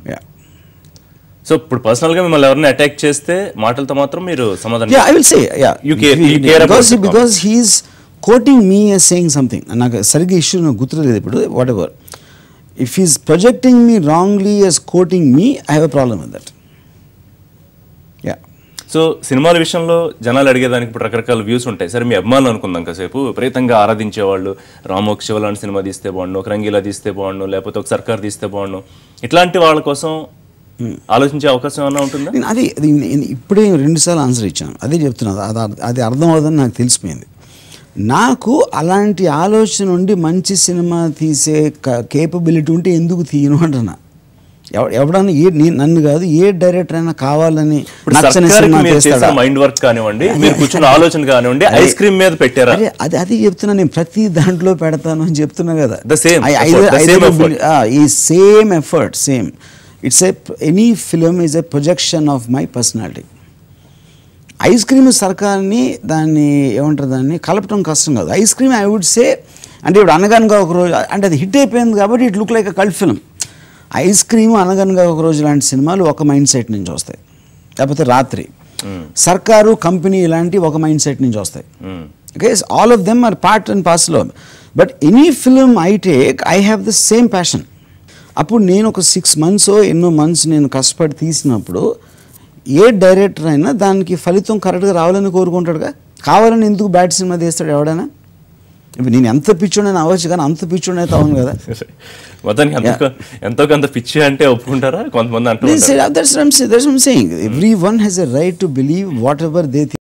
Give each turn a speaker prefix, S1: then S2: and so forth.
S1: Yeah
S2: so ఇప్పుడు personal గా మిమ్మల్ని ఎవరైనా అటాక్ చేస్తే మాటలతో మాత్రం మీరు సమాధానం
S1: Yeah, I will say, yeah.
S2: You care-
S1: If he-
S2: you care about
S1: because,
S2: the comment.
S1: because he's quoting me as saying something. నాకు సరిగ్గా ఇష్యూ నాకు గుర్తులేదు ఇప్పుడు whatever if is projecting me wrongly as quoting me I have a problem with that yeah
S2: so సినిమాల విషయంలో జనాలు అడిగేదానికి ఇప్పుడు రకరకాల వ్యూస్ ఉంటాయి సరే మీ అభిమానులు అనుకుందాం కాసేపు విపరీతంగా ఆరాధించేవాళ్ళు రామోక్ శివ లాంటి సినిమా తీస్తే బాగుండు ఒక రంగీలా తీస్తే బాగుండు లేకపోతే ఒక సర్కార్ తీస్తే బాగుండు ఇట్లాంటి వాళ్ళ కోసం ఆలోచించే అవకాశం ఏమైనా ఉంటుందా
S1: నేను అది అది నేను ఇప్పుడే రెండుసార్లు ఆన్సర్ ఇచ్చాను అదే చెప్తున్నాను అది అర్థ- అది అర్థం అవుతుందని నాకు తెలిసిపోయింది నాకు అలాంటి ఆలోచన ఉండి మంచి సినిమా తీసే కేపబిలిటీ ఉంటే ఎందుకు తీయను అంటున్నా ఎవ- ఎవడన్నా ఏ నీ- నన్ను కాదు ఏ డైరెక్టర్ అయినా కావాలని
S2: ఇప్పుడు
S1: నచ్చని
S2: సర్కార్కి
S1: సినిమా
S2: మీరు చేసిన
S1: తీస్తాడా
S2: మైండ్ వర్క్ కానివ్వండి మీరు కూర్చున్న ఆలోచన కానివ్వండి ఐస్ క్రీమ్ మీద పెట్టారా
S1: అదే అది అది చెప్తున్నా నేను ప్రతి దాంట్లో పెడతాను అని చెప్తున్నా కదా
S2: The same
S1: I-
S2: effort,
S1: either-
S2: the
S1: either
S2: same
S1: you
S2: effort.
S1: believe- ah, ఈ same effort same it's a any film is a projection of my personality ice cream సర్కార్ని దాన్ని ఏమంటారు దాన్ని కలపటం కష్టం కాదు ice cream I would say అంటే ఇప్పుడు అనగనగా ఒక రోజు అంటే అది హిట్ అయిపోయింది కాబట్టి it look like a cult film ice cream అనగనగా ఒక రోజు లాంటి సినిమాలు ఒక మైండ్ సెట్ నుంచి వస్తాయి లేకపోతే రాత్రి సర్కారు కంపెనీ ఇలాంటి ఒక మైండ్ సెట్ నుంచి వస్తాయి
S2: మ్మ్.
S1: okay so all of them are part and parcel of but any film i take i have the same passion అప్పుడు నేను ఒక సిక్స్ మంత్స్ ఎన్నో మంత్స్ నేను కష్టపడి తీసినప్పుడు ఏ డైరెక్టర్ అయినా దానికి ఫలితం కరెక్ట్గా రావాలని కోరుకుంటాడుగా కావాలని ఎందుకు బ్యాడ్ సినిమా తీస్తాడు ఎవడైనా ఇప్పుడు నేను ఎంత పిచ్చోడైనా అవ్వచ్చు కానీ అంత పిచ్చోడైతే అయితే అవును కదా
S2: మొత్తానికి ఎంతో ఎంతో కొంత పిచ్చి అంటే ఒప్పుకుంటారా కొంతమంది అంటూ ఉంటారు
S1: that's what I'm saying. That's what I'm saying. Everyone has a right to believe whatever they think.